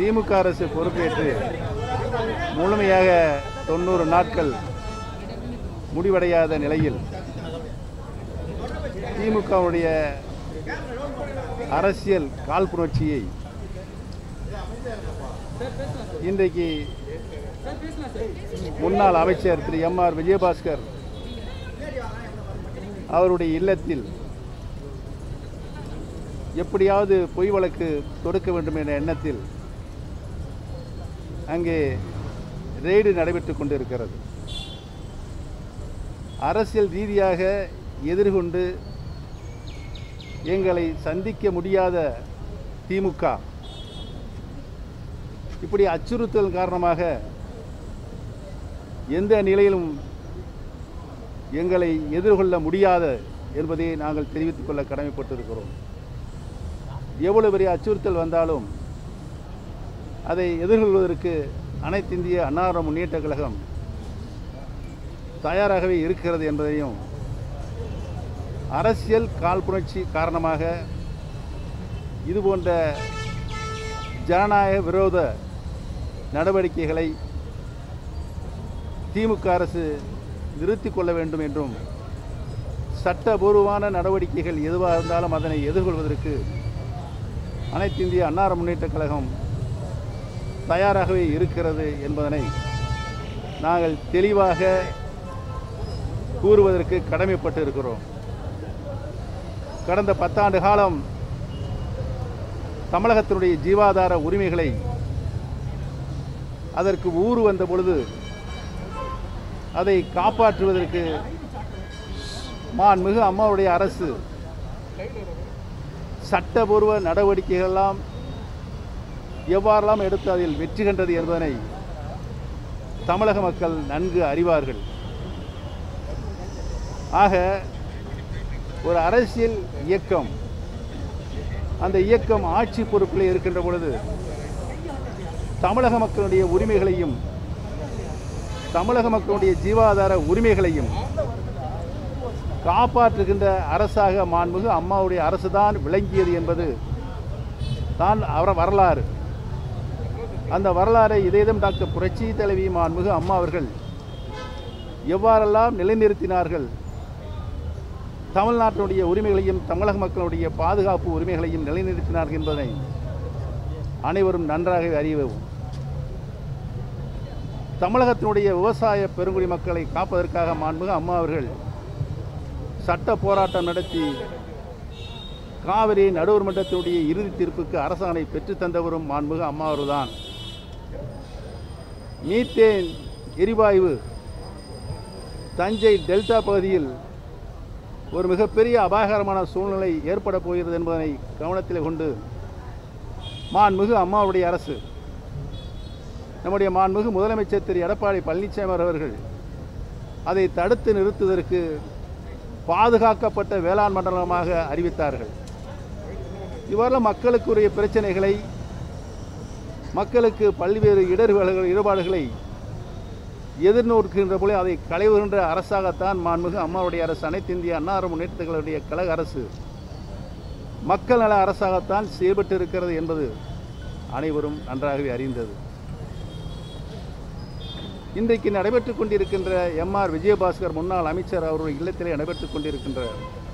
திமுக அரசு பொறுப்பேற்று முழுமையாக தொண்ணூறு நாட்கள் முடிவடையாத நிலையில் திமுகவுடைய அரசியல் காழ்ப்புணர்ச்சியை இன்றைக்கு முன்னாள் அமைச்சர் திரு எம் ஆர் விஜயபாஸ்கர் அவருடைய இல்லத்தில் எப்படியாவது பொய் வழக்கு தொடுக்க வேண்டும் என்ற எண்ணத்தில் அங்கே ரெய்டு நடைபெற்றுக் கொண்டிருக்கிறது அரசியல் ரீதியாக எதிர்கொண்டு எங்களை சந்திக்க முடியாத திமுக இப்படி அச்சுறுத்தல் காரணமாக எந்த நிலையிலும் எங்களை எதிர்கொள்ள முடியாத என்பதை நாங்கள் தெரிவித்துக் கொள்ள கடமைப்பட்டிருக்கிறோம் எவ்வளவு பெரிய அச்சுறுத்தல் வந்தாலும் அதை எதிர்கொள்வதற்கு அனைத்து இந்திய அன்னார முன்னேற்ற கழகம் தயாராகவே இருக்கிறது என்பதையும் அரசியல் காழ்ப்புணர்ச்சி காரணமாக இதுபோன்ற ஜனநாயக விரோத நடவடிக்கைகளை திமுக அரசு நிறுத்திக் கொள்ள வேண்டும் என்றும் சட்டபூர்வமான நடவடிக்கைகள் எதுவாக இருந்தாலும் அதனை எதிர்கொள்வதற்கு அனைத்து இந்திய அன்னார முன்னேற்ற கழகம் தயாராகவே இருக்கிறது என்பதனை நாங்கள் தெளிவாக கூறுவதற்கு கடமைப்பட்டு இருக்கிறோம் கடந்த பத்தாண்டு காலம் தமிழகத்தினுடைய ஜீவாதார உரிமைகளை அதற்கு ஊறு வந்த பொழுது அதை காப்பாற்றுவதற்கு மாண்புமிகு அம்மாவுடைய அரசு சட்டபூர்வ நடவடிக்கைகளெல்லாம் எவ்வாறெல்லாம் எடுத்து அதில் வெற்றி கண்டது என்பதனை தமிழக மக்கள் நன்கு அறிவார்கள் ஆக ஒரு அரசியல் இயக்கம் அந்த இயக்கம் ஆட்சி பொறுப்பில் இருக்கின்ற பொழுது தமிழக மக்களுடைய உரிமைகளையும் தமிழக மக்களுடைய ஜீவாதார உரிமைகளையும் காப்பாற்றுகின்ற அரசாக மாண்புமிகு அம்மாவுடைய அரசுதான் விளங்கியது என்பது தான் அவர வரலாறு அந்த வரலாறை இதேதம் டாக்டர் புரட்சி தலைவி மாண்புமிகு அம்மா அவர்கள் எவ்வாறெல்லாம் நிலைநிறுத்தினார்கள் தமிழ்நாட்டினுடைய உரிமைகளையும் தமிழக மக்களுடைய பாதுகாப்பு உரிமைகளையும் நிலைநிறுத்தினார்கள் என்பதை அனைவரும் நன்றாக அறியவும் தமிழகத்தினுடைய விவசாய பெருங்குடி மக்களை காப்பதற்காக மாண்புமிகு அம்மா அவர்கள் சட்ட போராட்டம் நடத்தி காவிரி நடுவர் மன்றத்தினுடைய இறுதி தீர்ப்புக்கு அரசாணை பெற்றுத் தந்தவரும் மாண்புமிகு அம்மா அவர்தான் மீத்தேன் எரிவாயு தஞ்சை டெல்டா பகுதியில் ஒரு மிகப்பெரிய அபாயகரமான சூழ்நிலை ஏற்பட போகிறது என்பதனை கவனத்தில் கொண்டு மாண்புமிகு அம்மாவுடைய அரசு நம்முடைய மாண்புமிகு முதலமைச்சர் திரு எடப்பாடி பழனிசாமி அவர்கள் அதை தடுத்து நிறுத்துவதற்கு பாதுகாக்கப்பட்ட வேளாண் மண்டலமாக அறிவித்தார்கள் இவ்வாறு மக்களுக்குரிய பிரச்சனைகளை மக்களுக்கு பல்வேறு இடர்பாடுகள் இடர்பாடுகளை எதிர்நோக்குகின்ற போல அதை களைவுகின்ற அரசாகத்தான் மாண்புமிகு அம்மாவுடைய அரசு அனைத்து இந்திய அன்னார முன்னேற்றங்களுடைய கழக அரசு மக்கள் நல அரசாகத்தான் செயல்பட்டு இருக்கிறது என்பது அனைவரும் நன்றாகவே அறிந்தது இன்றைக்கு நடைபெற்றுக் கொண்டிருக்கின்ற எம் ஆர் விஜயபாஸ்கர் முன்னாள் அமைச்சர் அவருடைய இல்லத்திலே நடைபெற்றுக் கொண்டிருக்கின்ற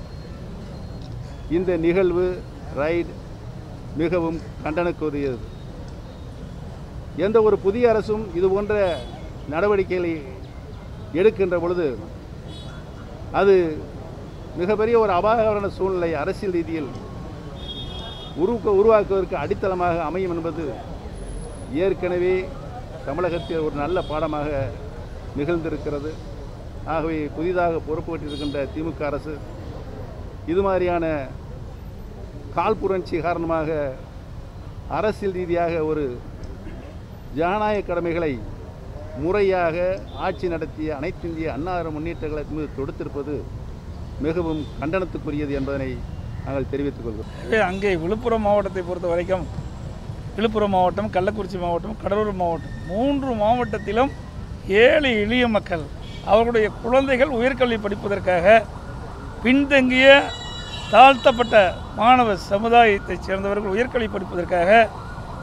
இந்த நிகழ்வு ரைட் மிகவும் கண்டனக்குரியது எந்த ஒரு புதிய அரசும் இது போன்ற நடவடிக்கைகளை எடுக்கின்ற பொழுது அது மிகப்பெரிய ஒரு அபாயகரமான சூழ்நிலை அரசியல் ரீதியில் உருவாக்க உருவாக்குவதற்கு அடித்தளமாக அமையும் என்பது ஏற்கனவே தமிழகத்தில் ஒரு நல்ல பாடமாக நிகழ்ந்திருக்கிறது ஆகவே புதிதாக பொறுப்பேற்றிருக்கின்ற திமுக அரசு இது மாதிரியான காழ்ப்புணர்ச்சி காரணமாக அரசியல் ரீதியாக ஒரு ஜனநாயக கடமைகளை முறையாக ஆட்சி நடத்திய அனைத்து இந்திய அன்னார முன்னேற்ற கழகத்தின் மீது தொடுத்திருப்பது மிகவும் கண்டனத்துக்குரியது என்பதனை நாங்கள் தெரிவித்துக் கொள்கிறோம் எனவே அங்கே விழுப்புரம் மாவட்டத்தை பொறுத்த வரைக்கும் விழுப்புரம் மாவட்டம் கள்ளக்குறிச்சி மாவட்டம் கடலூர் மாவட்டம் மூன்று மாவட்டத்திலும் ஏழை எளிய மக்கள் அவர்களுடைய குழந்தைகள் உயர்கல்வி படிப்பதற்காக பின்தங்கிய தாழ்த்தப்பட்ட மாணவ சமுதாயத்தைச் சேர்ந்தவர்கள் உயர்கல்வி படிப்பதற்காக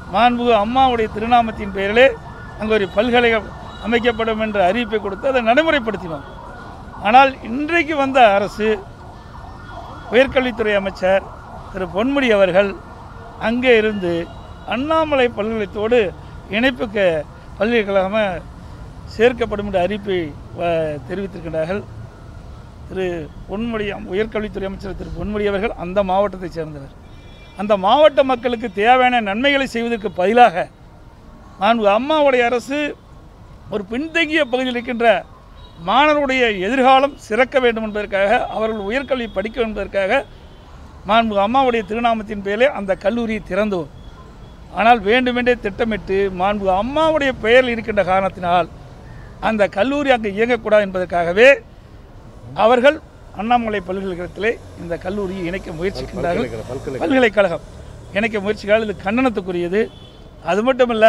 மாண்புகு அம்மாவுடைய திருநாமத்தின் பெயரிலே அங்கே ஒரு பல்கலைக்கழகம் அமைக்கப்படும் என்ற அறிவிப்பை கொடுத்து அதை நடைமுறைப்படுத்தினோம் ஆனால் இன்றைக்கு வந்த அரசு உயர்கல்வித்துறை அமைச்சர் திரு பொன்முடி அவர்கள் அங்கே இருந்து அண்ணாமலை பல்கலைத்தோடு இணைப்புக்கு பல்கலைக்கழகமாக சேர்க்கப்படும் என்ற அறிவிப்பை அஹ், தெரிவித்திருக்கின்றார்கள் திரு பொன்முடி அம்- உயர்கல்வித்துறை அமைச்சர் திரு பொன்முடி அவர்கள் அந்த மாவட்டத்தைச் சேர்ந்தவர் அந்த மாவட்ட மக்களுக்கு தேவையான நன்மைகளை செய்வதற்கு பதிலாக நான் அம்மாவுடைய அரசு ஒரு பின்தங்கிய பகுதியில் இருக்கின்ற மாணவருடைய எதிர்காலம் சிறக்க வேண்டும் என்பதற்காக அவர்கள் உயர்கல்வி படிக்க வேண்டும் என்பதற்காக மாண்பு அம்மாவுடைய திருநாமத்தின் பேரிலே அந்த கல்லூரியை திறந்தோம் ஆனால் வேண்டுமென்றே திட்டமிட்டு மாண்பு அம்மாவுடைய பெயரில் இருக்கின்ற காரணத்தினால் அந்த கல்லூரி அங்கு இயங்கக்கூடாது என்பதற்காகவே அவர்கள் அண்ணாமலை பல்கலைக்கழகத்திலே இந்த கல்லூரியை இணைக்க முயற்சிக்கின்றார்கள் பல்கலை பல்கலைக்கழகம் இணைக்க முயற்சிகள் இது கண்டனத்துக்குரியது அது மட்டுமல்ல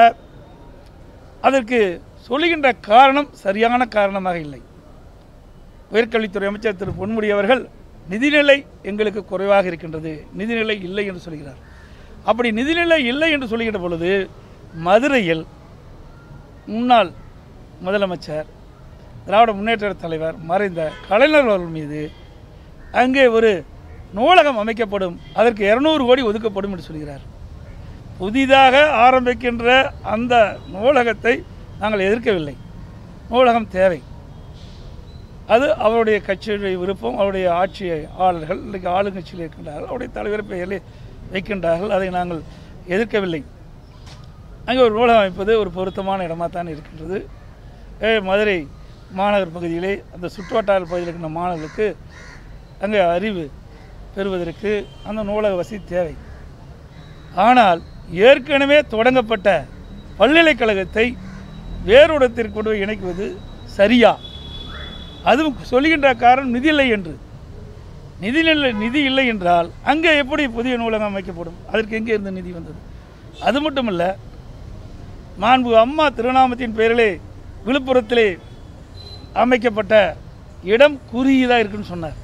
அதற்கு சொல்லுகின்ற காரணம் சரியான காரணமாக இல்லை உயர்கல்வித்துறை அமைச்சர் திரு பொன்முடி அவர்கள் நிதிநிலை எங்களுக்கு குறைவாக இருக்கின்றது நிதிநிலை இல்லை என்று சொல்கிறார் அப்படி நிதிநிலை இல்லை என்று சொல்லுகின்ற பொழுது மதுரையில் முன்னாள் முதலமைச்சர் திராவிட முன்னேற்ற தலைவர் மறைந்த கலைஞர் அவர்கள் மீது அங்கே ஒரு நூலகம் அமைக்கப்படும் அதற்கு இரநூறு கோடி ஒதுக்கப்படும் என்று சொல்கிறார் புதிதாக ஆரம்பிக்கின்ற அந்த நூலகத்தை நாங்கள் எதிர்க்கவில்லை நூலகம் தேவை அது அவருடைய கட்சியுடைய விருப்பம் அவருடைய ஆட்சியாளர்கள் இன்றைக்கு ஆளுங்கட்சியில் இருக்கின்றார்கள் அவருடைய தலைவர் பெயரில் வைக்கின்றார்கள் அதை நாங்கள் எதிர்க்கவில்லை அங்கே ஒரு நூலகம் அமைப்பது ஒரு பொருத்தமான இடமாக தான் இருக்கின்றது ஏ, மதுரை மாநகர் பகுதியிலே அந்த சுற்றுவட்டார பகுதியில் இருக்கின்ற மாணவர்களுக்கு அங்கே அறிவு பெறுவதற்கு அந்த நூலக வசதி தேவை ஆனால் ஏற்கனவே தொடங்கப்பட்ட பல்கலைக்கழகத்தை வேறொடத்திற்கு கொண்டு போய் இணைக்குவது சரியா அதுவும் சொல்கின்ற காரணம் நிதி இல்லை என்று நிதி இல்லை நிதி இல்லை என்றால் அங்கே எப்படி புதிய நூலகம் அமைக்கப்படும் அதற்கு எங்கே இருந்து நிதி வந்தது அது மட்டுமல்ல மாண்பு அம்மா திருநாமத்தின் பெயரிலே விழுப்புரத்திலே அமைக்கப்பட்ட இடம் குறுகியதாக இருக்குன்னு சொன்னார்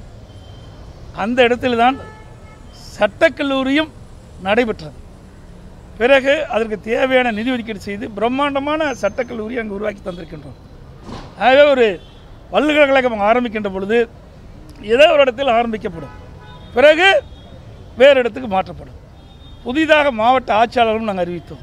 அந்த இடத்துல தான் சட்டக்கல்லூரியும் நடைபெற்றது பிறகு அதற்கு தேவையான நிதி ஒதுக்கீடு செய்து பிரம்மாண்டமான சட்டக்கல்லூரி அங்கே உருவாக்கி தந்திருக்கின்றோம் ஆகவே ஒரு பல்கலைக்கழகம் ஆரம்பிக்கின்ற பொழுது ஏதோ ஒரு இடத்தில் ஆரம்பிக்கப்படும் பிறகு வேறு இடத்துக்கு மாற்றப்படும் புதிதாக மாவட்ட ஆட்சியாளரும் நாங்கள் அறிவித்தோம்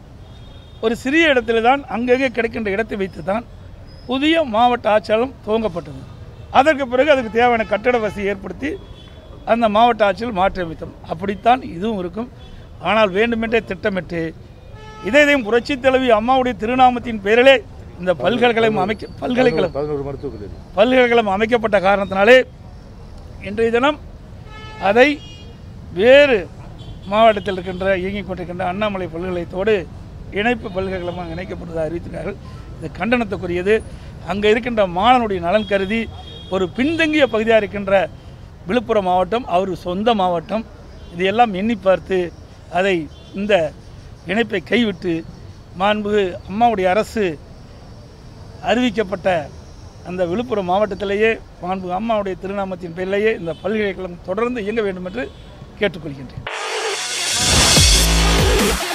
ஒரு சிறிய இடத்துல தான் அங்கங்கே கிடைக்கின்ற இடத்தை வைத்து தான் புதிய மாவட்ட ஆட்சியாளரும் துவங்கப்பட்டது அதற்கு பிறகு அதுக்கு தேவையான கட்டட வசதி ஏற்படுத்தி அந்த மாவட்ட ஆட்சியில் மாற்றி அமைத்தோம் அப்படித்தான் இதுவும் இருக்கும் ஆனால் வேண்டுமென்றே திட்டமிட்டு இதே இதையும் புரட்சி தலைவி அம்மாவுடைய திருநாமத்தின் பெயரிலே இந்த பல்கலைக்கழகம் அமைக்க பல்கலைக்கழகம் பதினோரு மருத்துவக் கல்லூரி பல்கலைக்கழகம் அமைக்கப்பட்ட காரணத்தினாலே இன்றைய தினம் அதை வேறு மாவட்டத்தில் இருக்கின்ற இயங்கிக் கொண்டிருக்கின்ற அண்ணாமலை பல்கலைக்கழகத்தோடு இணைப்பு பல்கலைக்கழகமாக இணைக்கப்படுவதாக அறிவித்திருக்கிறார்கள் இது கண்டனத்துக்குரியது அங்கே இருக்கின்ற மாணவனுடைய நலன் கருதி ஒரு பின்தங்கிய பகுதியாக இருக்கின்ற விழுப்புரம் மாவட்டம் அவர் சொந்த மாவட்டம் இதையெல்லாம் எண்ணி பார்த்து அதை இந்த இணைப்பை கைவிட்டு மாண்பு அம்மாவுடைய அரசு அறிவிக்கப்பட்ட அந்த விழுப்புரம் மாவட்டத்திலேயே மாண்பு அம்மாவுடைய திருநாமத்தின் பேரிலேயே இந்த பல்கலைக்கழகம் தொடர்ந்து இயங்க வேண்டும் என்று கேட்டுக்கொள்கின்றேன்